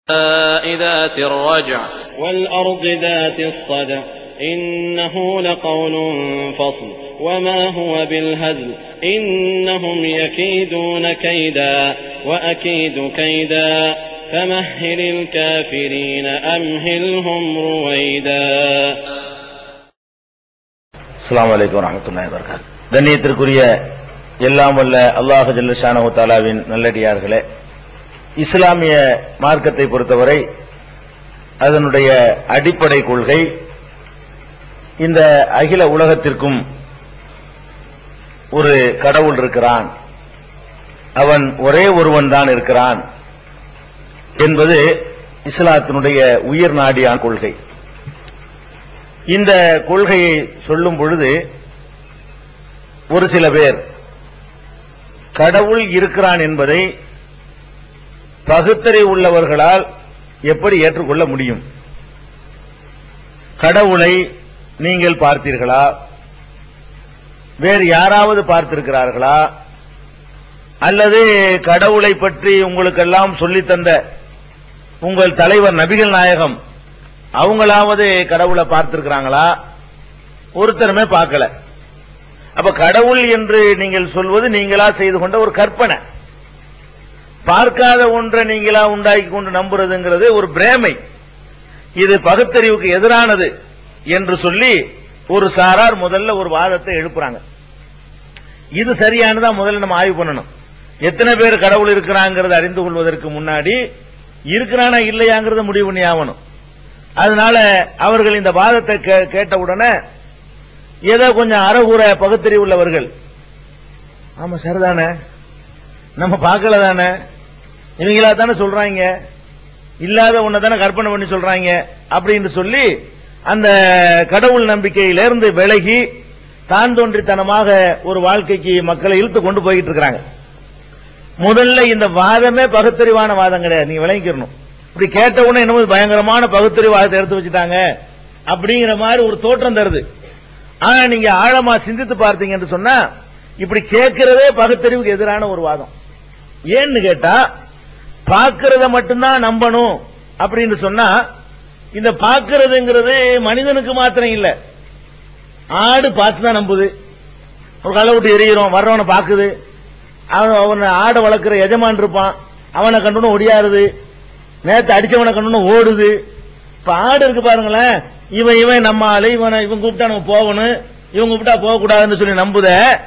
ذات الرجع والأرض ذات الصدع إنه لقول فصل وما هو بالهزل إنهم يكيدون كيدا وأكيد كيدا فمهل الكافرين أمهلهم رويدا அஸ்ஸலாமு அலைக்கும் வரஹ்மத்துல்லாஹி வபரகாத் கண்ணியத்திற்குரிய எல்லாம் வல்ல அல்லாஹ் ஜல்லஷானஹு தஆலாவின் நல்லடியார்களே இஸ்லாமிய மார்க்கத்தை பொறுத்தவரை அதனுடைய அடிப்படை கொள்கை இந்த அகில உலகத்திற்கும் ஒரு கடவுள் இருக்கிறான் அவன் ஒரே ஒருவன் தான் இருக்கிறான் என்பது இஸ்லாத்தினுடைய உயிர் நாடியான கொள்கை இந்த கொள்கையை சொல்லும் பொழுது ஒரு சில பேர் கடவுள் இருக்கிறான் என்பதை பகுத்தறிவு உள்ளவர்களால் எப்படி ஏற்றுக்கொள்ள முடியும் கடவுளை நீங்கள் பார்த்தீர்களா வேறு யாராவது பார்த்திருக்கிறார்களா அல்லது கடவுளை பற்றி உங்களுக்கெல்லாம் சொல்லித் தந்த உங்கள் தலைவர் நபிகள் நாயகம் அவங்களாவது கடவுளை பார்த்திருக்கிறாங்களா ஒருத்தருமே பார்க்கல அப்ப கடவுள் என்று நீங்கள் சொல்வது நீங்களா செய்து கொண்ட ஒரு கற்பனை பார்க்காத ஒன்றை நீங்களா உண்டாக்கி கொண்டு நம்புறதுங்கிறது ஒரு பிரேமை இது பகுத்தறிவுக்கு எதிரானது என்று சொல்லி ஒரு சாரார் முதல்ல ஒரு வாதத்தை எழுப்புறாங்க இது சரியானதா முதல்ல நம்ம ஆய்வு பண்ணணும் எத்தனை பேர் கடவுள் இருக்கிறாங்கிறத அறிந்து கொள்வதற்கு முன்னாடி இருக்கிறானா இல்லையாங்கிறத முடிவு பண்ணி ஆகணும் அதனால அவர்கள் இந்த வாதத்தை கே- கேட்ட உடனே ஏதோ கொஞ்சம் அறகுற பகுத்தறிவு உள்ளவர்கள் ஆமா சரிதானே நம்ம பார்க்கல தானே இவங்களா தானே சொல்றாங்க இல்லாத ஒன்றை தானே கற்பனை பண்ணி சொல்றாங்க அப்படின்னு சொல்லி அந்த கடவுள் நம்பிக்கையிலிருந்து விலகி தான் தோன்றித்தனமாக ஒரு வாழ்க்கைக்கு மக்களை இழுத்து கொண்டு போய்கிட்டு இருக்கிறாங்க முதல்ல இந்த வாதமே பகுத்தறிவான வாதம் கிடையாது நீங்க விளங்கிக்கணும் இப்படி கேட்ட உடனே என்னமோ இது பயங்கரமான பகுத்தறிவு வாதத்தை எடுத்து வச்சுட்டாங்க அப்படிங்கிற மாதிரி ஒரு தோற்றம் தருது ஆனா நீங்க ஆழமா சிந்தித்து பார்த்தீங்கன்னு சொன்னா இப்படி கேட்கிறதே பகுத்தறிவுக்கு எதிரான ஒரு வாதம் ஏன்னு கேட்டா பார்க்கறத மட்டும்தான் நம்பணும் அப்படின்னு சொன்னா இந்த பார்க்கறதுங்கிறது மனிதனுக்கு மாத்திரம் இல்ல ஆடு பார்த்து தான் நம்புது ஒரு களை விட்டு எரியிறோம் வர்றவனை பாக்குது அவன் அவனை ஆடை வளர்க்குற எஜமான் இருப்பான் அவனை கண்டுன்னு ஒடியாருது நேத்து அடிச்சவனை கண்டுன்னு ஓடுது இப்ப ஆடு இருக்கு பாருங்களேன் இவன் இவன் நம்ம ஆளு இவனை இவன் கூப்பிட்டா நம்ம போகணும் இவன் கூப்பிட்டா போக கூடாதுன்னு சொல்லி நம்புத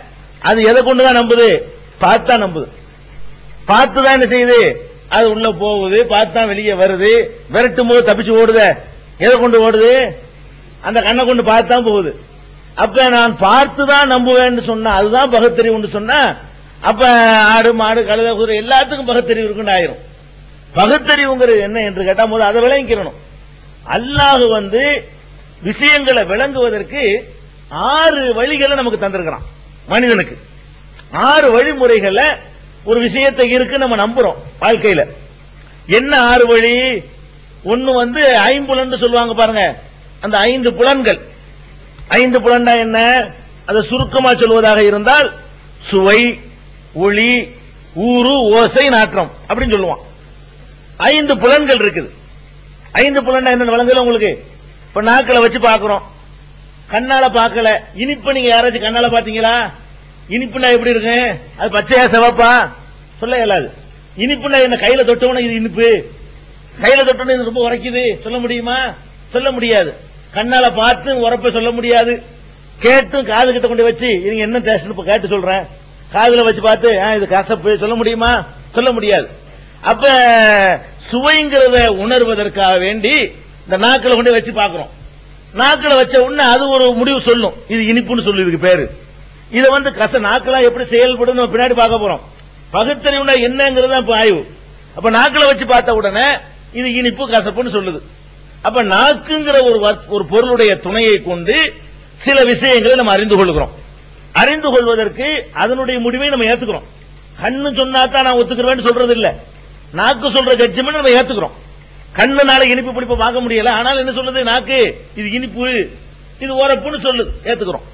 அது எதை கொண்டுதான் நம்புது பார்த்தா நம்புது பார்த்து தான் என்ன செய்யுது அது உள்ள போகுது பார்த்து தான் வெளியே வருது விரட்டும் போது தப்பிச்சு ஓடுத எதை கொண்டு ஓடுது அந்த கண்ணை கொண்டு பார்த்து தான் போகுது அப்ப நான் பார்த்து தான் நம்புவேன்னு சொன்னா அதுதான் பகுத்தறிவுன்னு சொன்னா அப்ப ஆடு மாடு கழுத குதிரை எல்லாத்துக்கும் பகுத்தறிவு இருக்குன்னு ஆயிரும் பகுத்தறிவுங்கிறது என்ன என்று கேட்டா போது அதை விளங்கிக்கிறணும் அல்லாஹ் வந்து விஷயங்களை விளங்குவதற்கு ஆறு வழிகளை நமக்கு தந்திருக்கிறான் மனிதனுக்கு ஆறு வழிமுறைகளை ஒரு விஷயத்தை இருக்கு நம்ம நம்புறோம் வாழ்க்கையில என்ன ஆறு வழி ஒன்னு வந்து ஐம்புலன்னு சொல்லுவாங்க பாருங்க அந்த ஐந்து புலன்கள் ஐந்து புலன்டா என்ன அதை சுருக்கமா சொல்வதாக இருந்தால் சுவை ஒளி ஊறு ஓசை நாற்றம் அப்படின்னு சொல்லுவான் ஐந்து புலன்கள் இருக்குது ஐந்து புலன் என்ன விளங்கல உங்களுக்கு இப்ப நாக்களை வச்சு பாக்குறோம் கண்ணால பார்க்கல இனிப்பு நீங்க யாராச்சும் கண்ணால பாத்தீங்களா இனிப்புனா எப்படி இருக்கு அது பச்சையா சிவப்பா சொல்ல இயலாது இனிப்புனா என்ன கையில தொட்டவன இது இனிப்பு கையில தொட்டவன இது ரொம்ப உரைக்குது சொல்ல முடியுமா சொல்ல முடியாது கண்ணால பார்த்து உரப்ப சொல்ல முடியாது கேட்டும் காது கிட்ட கொண்டு வச்சு இது என்ன டேஸ்ட் இப்ப கேட்டு சொல்றேன் காதுல வச்சு பார்த்து ஆ, இது கசப்பு சொல்ல முடியுமா சொல்ல முடியாது அப்ப சுவைங்கிறத உணர்வதற்காக வேண்டி இந்த நாக்களை கொண்டு வச்சு பாக்குறோம் நாக்களை வச்ச உடனே அது ஒரு முடிவு சொல்லும் இது இனிப்புன்னு சொல்லு இதுக்கு பேரு இத வந்து கச நாக்களா எப்படி செயல்படும் நம்ம பின்னாடி பார்க்க போறோம் பகுத்தறிவுனா என்னங்கிறது தான் இப்ப ஆய்வு அப்ப நாக்களை வச்சு பார்த்த உடனே இது இனிப்பு கசப்புன்னு சொல்லுது அப்ப நாக்குங்கிற ஒரு வத்- ஒரு பொருளுடைய துணையை கொண்டு சில விஷயங்களை நம்ம அறிந்து கொள்கிறோம் அறிந்து கொள்வதற்கு அதனுடைய முடிவை நம்ம ஏத்துக்கிறோம் கண்ணு சொன்னா தான் நான் ஒத்துக்கிறேன்னு சொல்றது இல்ல நாக்கு சொல்ற ஜட்ஜ்மெண்ட் நம்ம ஏத்துக்கிறோம் கண்ணுனால இனிப்பு பிடிப்ப பார்க்க முடியல ஆனால் என்ன சொல்லுது நாக்கு இது இனிப்பு இது ஓரப்புன்னு சொல்லுது ஏத்துக்கிறோம்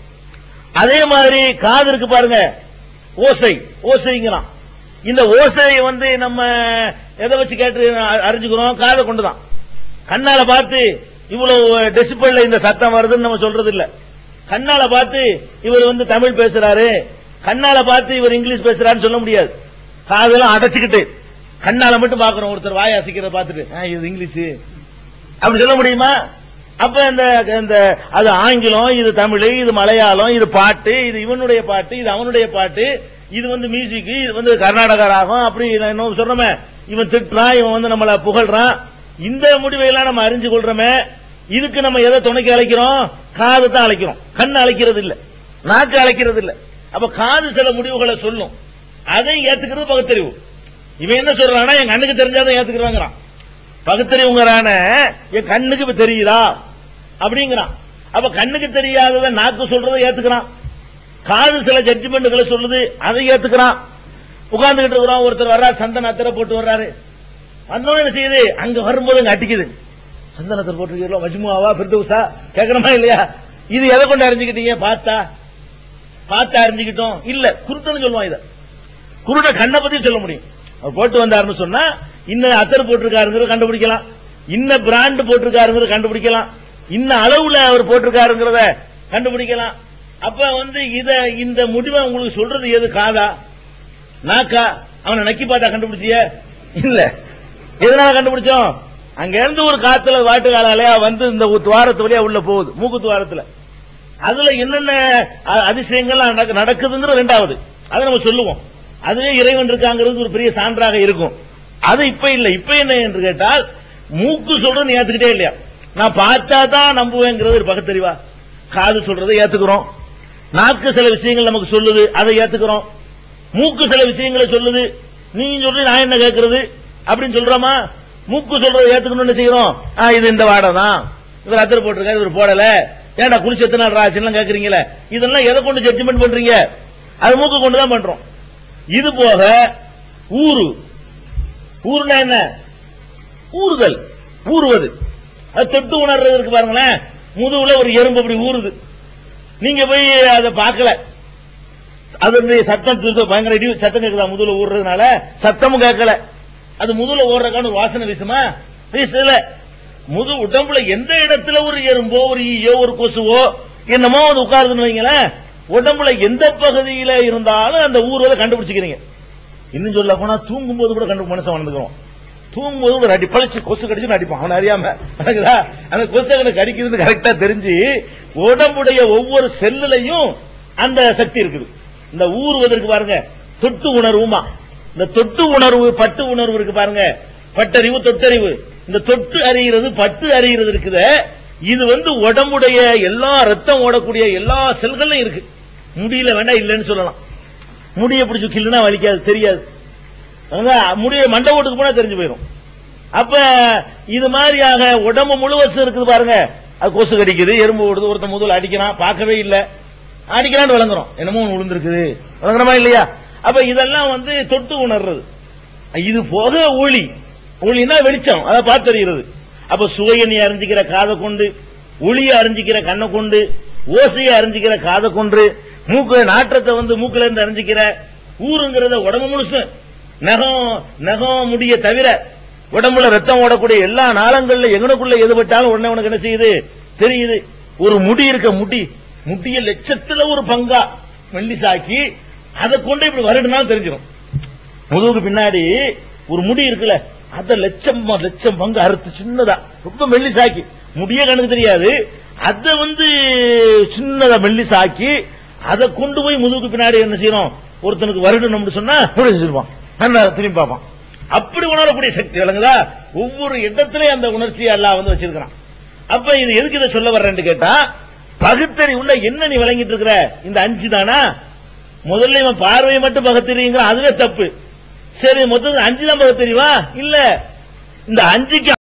அதே மாதிரி காது இருக்கு பாருங்க ஓசை ஓசைங்கிறான் இந்த ஓசையை வந்து நம்ம எதை வச்சு கேட்டு அ- அறிஞ்சுக்கிறோம் காதை கொண்டுதான் கண்ணால பார்த்து இவ்வளவு டெசிபல்ல இந்த சத்தம் வருதுன்னு நம்ம சொல்றது இல்ல கண்ணால பார்த்து இவர் வந்து தமிழ் பேசுறாரு கண்ணால பார்த்து இவர் இங்கிலீஷ் பேசுறாருன்னு சொல்ல முடியாது காதெல்லாம் அடைச்சுக்கிட்டு கண்ணால மட்டும் பாக்குறோம் ஒருத்தர் வாய் அசைக்கிறத பார்த்துட்டு "ஆ, இது இங்கிலீஷ் அப்படி சொல்ல முடியுமா அப்ப இந்த இந்த அது ஆங்கிலம் இது தமிழ் இது மலையாளம் இது பாட்டு இது இவனுடைய பாட்டு இது அவனுடைய பாட்டு இது வந்து மியூசிக் இது வந்து கர்நாடகா ராகம் அப்படி நான் இன்னும் சொல்றோமே இவன் திட்டுறான் இவன் வந்து நம்மள புகழ்றான் இந்த முடிவை எல்லாம் நம்ம அறிஞ்சு கொள்றோமே இதுக்கு நம்ம எதை துணைக்கு அழைக்கிறோம் காது தான் அழைக்கிறோம் கண் அழைக்கிறது இல்ல நாக்கு அழைக்கிறது இல்ல அப்ப காது சில முடிவுகளை சொல்லும் அதை ஏத்துக்கிறது பகுத்தறிவு இவன் என்ன சொல்றான்னா என் கண்ணுக்கு தெரிஞ்சாதான் ஏத்துக்கிறாங்கிறான் பகுத்தறிவுங்கிறான என் கண்ணுக்கு இப்ப தெரியுதா அப்படிங்கிறான் அப்ப கண்ணுக்கு தெரியாதத நாக்கு சொல்றதை ஏத்துக்கிறான் காது சில ஜட்ஜ்மெண்ட்களை சொல்லுது அதை ஏத்துக்கிறான் உட்கார்ந்துகிட்டு இருக்கிறோம் ஒருத்தர் வர்றாரு சந்தன அத்தரை போட்டு வர்றாரு வந்தோன்னு என்ன செய்யுது அங்க வரும்போது அங்க அடிக்குது சந்தனத்தில் போட்டிருக்கீங்களோ மஜ்முவாவா பிரிதூசா கேட்கணுமா இல்லையா இது எதை கொண்டு அறிஞ்சுக்கிட்டீங்க பார்த்தா பார்த்தா அறிஞ்சுக்கிட்டோம் இல்ல குருட்டன்னு சொல்லுவான் இத குருட கண்ணை பத்தி சொல்ல முடியும் அவர் போட்டு வந்தாருன்னு சொன்னா இன்ன அத்தர் போட்டிருக்காருங்கிறத கண்டுபிடிக்கலாம் இன்ன பிராண்ட் போட்டிருக்காருங்கிறத கண்டுபிடிக்கலாம் இன்ன அளவுல அவர் போட்டிருக்காருங்கிறத கண்டுபிடிக்கலாம் அப்ப வந்து இத இந்த முடிவை உங்களுக்கு சொல்றது எது காதா நாக்கா அவனை நக்கி பார்த்தா கண்டுபிடிச்சிய இல்ல எதனால கண்டுபிடிச்சோம் அங்க இருந்து ஒரு காத்துல வாட்டு காலாலயா வந்து இந்த துவாரத்து வழியா உள்ள போகுது மூக்கு துவாரத்துல அதுல என்னென்ன அ- அதிசயங்கள்லாம் நடக்க- நடக்குதுங்கிற ரெண்டாவது அதை நம்ம சொல்லுவோம் அதுவே இறைவன் இருக்காங்கிறது ஒரு பெரிய சான்றாக இருக்கும் அது இப்ப இல்ல இப்ப என்ன என்று கேட்டால் மூக்கு சொல்றது ஏத்துக்கிட்டே இல்லையா நான் பார்த்தா தான் நம்புவேங்கிறது ஒரு பகத்தறிவா காது சொல்றதை ஏத்துக்கிறோம் நாக்கு சில விஷயங்கள் நமக்கு சொல்லுது அதை ஏத்துக்கிறோம் மூக்கு சில விஷயங்களை சொல்லுது நீங்க சொல்லி நான் என்ன கேட்கறது அப்படின்னு சொல்றோமா மூக்கு சொல்றதை ஏத்துக்கணும்னு என்ன செய்யறோம் ஆ, இது இந்த வாடை தான் இவர் அத்தர் போட்டிருக்காரு இவர் போடல ஏன்டா குளிச்சு எத்தனை நாள் ஆச்சுன்னு கேக்குறீங்களே இதெல்லாம் எதை கொண்டு ஜட்ஜ்மெண்ட் பண்றீங்க அது மூக்கு கொண்டு தான் பண்றோம் இது போக ஊரு ஊருனா என்ன ஊறுதல் ஊறுவது அது தொட்டு உணர்றது இருக்கு பாருங்களேன் முதுகுல ஒரு எறும்பு அப்படி ஊறுது நீங்க போய் அதை பார்க்கல அது வந்து சத்தம் திருத்த பயங்கர இடி சத்தம் கேட்குதா முதுகுல ஊடுறதுனால சத்தமும் கேட்கல அது முதுகுல ஓடுறதுக்கான ஒரு வாசனை வீசுமா வீசல முது உடம்புல எந்த இடத்துல ஒரு எறும்போ ஒரு ஈயோ ஒரு கொசுவோ என்னமோ அது உட்காருதுன்னு வைங்களேன் உடம்புல எந்த பகுதியில இருந்தாலும் அந்த ஊர்வலை கண்டுபிடிச்சுக்கிறீங்க இன்னும் சொல்ல போனா தூங்கும் போது கூட கண்டு மனுஷன் வந்துக்குவோம் தூங்கும் போது கூட அடி பழிச்சு கொசு கடிச்சு அடிப்பான் அவன் அறியாம எனக்குதா அந்த கொசு எனக்கு கடிக்குதுன்னு கரெக்டா தெரிஞ்சு உடம்புடைய ஒவ்வொரு செல்லுலையும் அந்த சக்தி இருக்குது இந்த ஊறுவதற்கு பாருங்க தொட்டு உணர்வுமா இந்த தொட்டு உணர்வு பட்டு உணர்வு இருக்கு பாருங்க பட்டறிவு தொட்டறிவு இந்த தொட்டு அறிகிறது பட்டு அறிகிறது இருக்குது இது வந்து உடம்புடைய எல்லா ரத்தம் ஓடக்கூடிய எல்லா செல்களும் இருக்கு முடியல வேண்டாம் இல்லைன்னு சொல்லலாம் முடிய பிடிச்சு கிள்ளுனா வலிக்காது தெரியாது அதான் முடிய மண்டை ஓட்டுக்கு போனா தெரிஞ்சு போயிடும் அப்ப இது மாதிரியாக உடம்பு முழுவதும் இருக்குது பாருங்க அது கொசு கடிக்குது எறும்பு ஓடுது ஒருத்தன் முதல்ல அடிக்கிறான் பார்க்கவே இல்ல அடிக்கிறான்னு விளங்குறோம் என்னமோ ஒண்ணு விழுந்திருக்குது விளங்குறமா இல்லையா அப்ப இதெல்லாம் வந்து தொட்டு உணர்றது இது போக ஒளி ஒளினா வெளிச்சம் அதை பார்த்தறிகிறது அப்ப சுவையை நீ அறிஞ்சிக்கிற காதை கொண்டு ஒளியை அறிஞ்சிக்கிற கண்ணை கொண்டு ஓசையை அறிஞ்சிக்கிற காதை கொண்டு மூக்கு நாற்றத்தை வந்து மூக்குல இருந்து அறிஞ்சிக்கிற ஊருங்கிறத உடம்பு முழுசு நகம் நகம் முடிய தவிர உடம்புல ரத்தம் ஓடக்கூடிய எல்லா நாளங்கள்ல எங்கனுக்குள்ள எதுபட்டாலும் உடனே உனக்கு என்ன செய்யுது தெரியுது ஒரு முடி இருக்க முடி முடிய லட்சத்துல ஒரு பங்கா மெல்லிசாக்கி அதை கொண்டு இப்படி வருடுனாலும் தெரிஞ்சிடும் முதுகுக்கு பின்னாடி ஒரு முடி இருக்குல்ல அத லட்சம் லட்சம் பங்கு அறுத்து சின்னதா ரொம்ப மெல்லிசாக்கி முடிய கணக்கு தெரியாது அத வந்து சின்னதா மெல்லிசாக்கி அதை கொண்டு போய் முதுகுக்கு பின்னாடி என்ன செய்யணும் ஒருத்தனுக்கு வருடணும்னு சொன்னா இப்படி செஞ்சிருப்பான் நல்லா திரும்பி பார்ப்பான் அப்படி உணரக்கூடிய சக்தி விளங்குதா ஒவ்வொரு இடத்துலயும் அந்த உணர்ச்சியை எல்லாம் வந்து வச்சிருக்கிறான் அப்ப இது எதுக்கு இதை சொல்ல வர்றேன்னு கேட்டா பகுத்தறிவுள்ள என்ன நீ விளங்கிட்டு இருக்கிற இந்த அஞ்சு தானா முதல்ல இவன் பார்வையை மட்டும் பகுத்தறிவுங்கிற அதுவே தப்பு சரி மொத்தம் அஞ்சு தான் பகுத்தறிவா இல்ல இந்த அஞ்சுக்கு